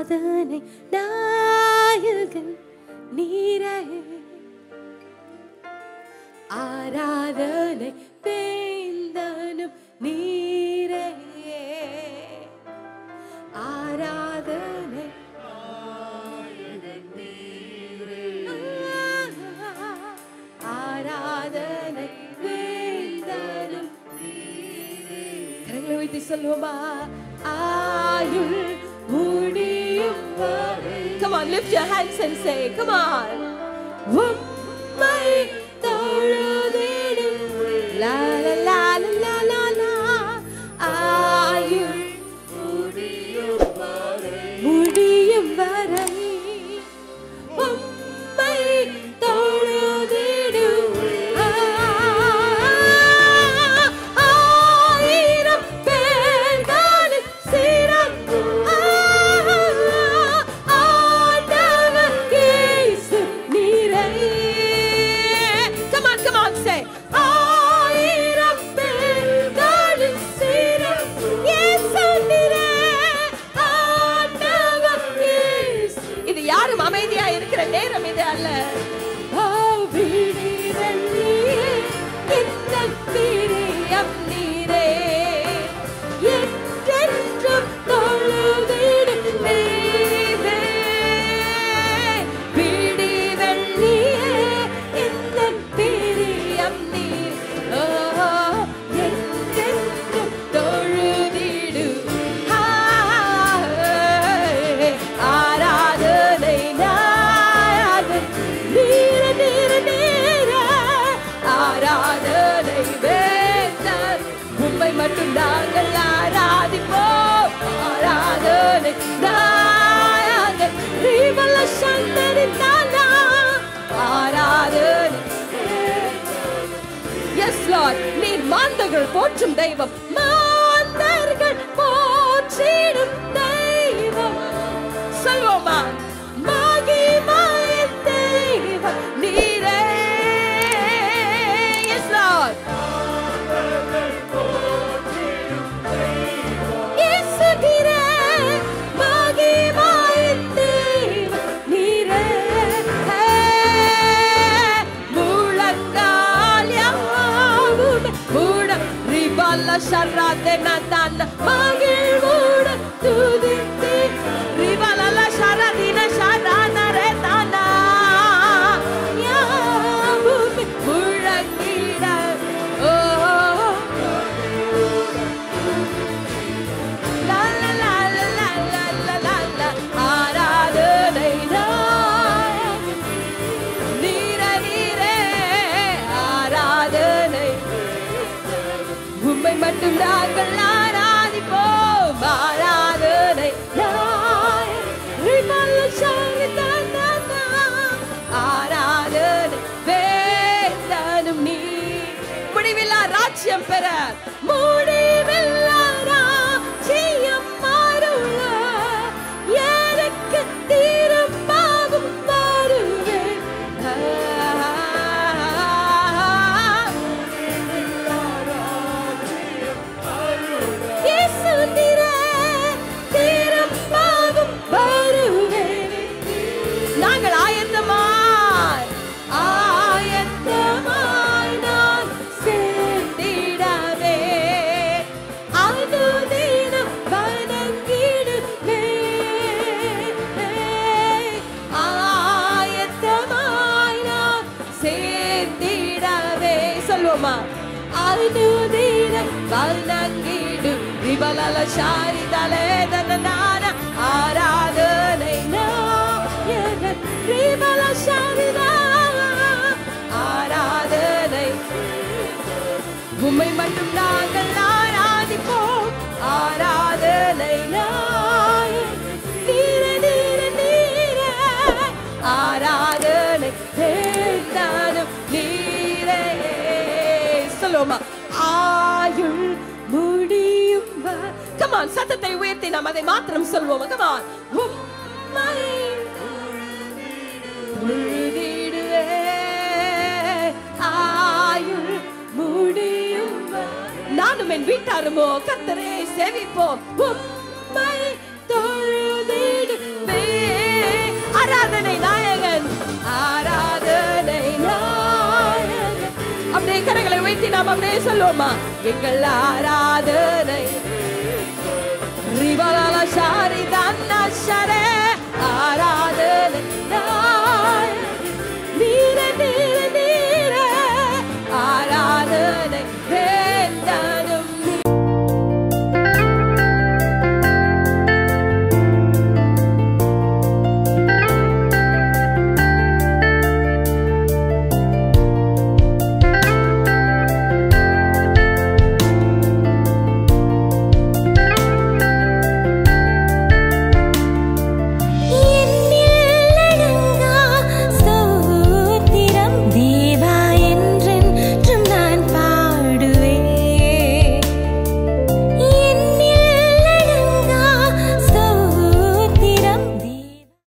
ஆராதனை நாயகன் நீரே ஆராதனை வேந்தனும் நீரே ஆராதனை ஆராதனை வேந்தனும் கரங்களை வைத்து சொல்லுவோமா ஆயுள் முடியும் வரை. Come on, lift your hands and say, come on. உம்மை தொழுதிடும். லா, லா, லா, லா, லா, லா, லா. ஆயுள் முடியும் வரை உம்மை தொழுதிடும். ஆயிரம் பேர்களில் சிறந்த ஆண்டவர் இயேசு நீரே. Come on, come on, say. ஆயிரம் பேர்களில் சிறந்த இயேசு நீரே. ஆண்டவர் இயேசு. இது யாரும் அமைதியா இருக்கிற நேரம் இது அல்ல ஓ, விடிவெள் நீரே, இந்த பிரியம் நீரே. என்றென்றும் தொழுதிடும் நீரே. விடிவெள் நீரே, இந்த பிரியம் நீரே. ஓ, என்றென்றும் தொழுதிடும். ஆ, ஆராதனை நாயகன் நீர நீர நீர ஆராதனை வேந்தர் உம்மை மட்டும் நாங்கள் ஆராதிப்போம் ஆராதனை நாயகன் ரீவல சந்தரி தானா ஆராதனை எஸ் லார்ட் நீர் மாந்தர்கள் போற்றும் தெய்வம் மாந்தர்கள் போற்றிடும் தெய்வம் சொல்வோமா மகிமையின் தெய்வம் நீரே எஸ் லார்ட் இயேசு நீரே மகிமையின் தெய்வம் நீரே முழங்கால் யாவும் மூட ரிபல்ல ஷர்ராதே நந்தான மகிழ்வுட துதித்து ரிபல்ல ஷரதின ஷரான ரே தானா யாவும் முழங்கிட ஓ லா லா லா லா லா லா லா லா ஆராதனை நாயகன் நீர நீரே ஆராதனை உம்மை மட்டும் நாங்கள் ஆராதிப்போம் ஆராதனை நாயகன் ரிமல்ல சாமி தானா ஆராதனை வேந்தனும் நீ முடிவில்லா ராஜ்யம் பெற முடிவில்லா ராஜ்யம் மாறுள்ள எனக்கு திரும்பவும் வருவேன் இயேசு நீரே, திரும்பவும் வருவேன் நாங்கள் ஆயத்தமாய் ஆயத்தமாய் நான் சேர்ந்திடவே அனுதினம் வணங்கிடுவே ஆயத்தமாய் நான் சேர்ந்திடவே சொல்லுவோமா அனுதினம் வணங்கிடும் விபலல சாரிதலே தனதான ஆராதனை நாயகன் விபல சாரிதா ஆராதனை உம்மை மட்டும் நாங்கள் ஆராதிப்போம் ஆராதனை நாயகன் நீர நீர நீர ஆராதனை தேர்ந்தானும் நீரே சொல்லுவோமா ஆயுள் முடியும் கமான் சத்தத்தை உயர்த்தி நாம் அதை மாத்திரம் சொல்வோம் கமான் உம்மை தொழுதிடுவே ஆயுள் முடியும் நானும் என் வீட்டாருமோ கத்தரே சேவிப்போம் உம்மை தொழுதிடு ஆராதனை நாயகன் ஆராதனை நாயகன் அப்படியே கரங்களை வைத்து நாம் அப்படியே சொல்லுவோமா எங்கள் ஆராதனை ரிவலால சாரி தன்ன சரே ஆராதனை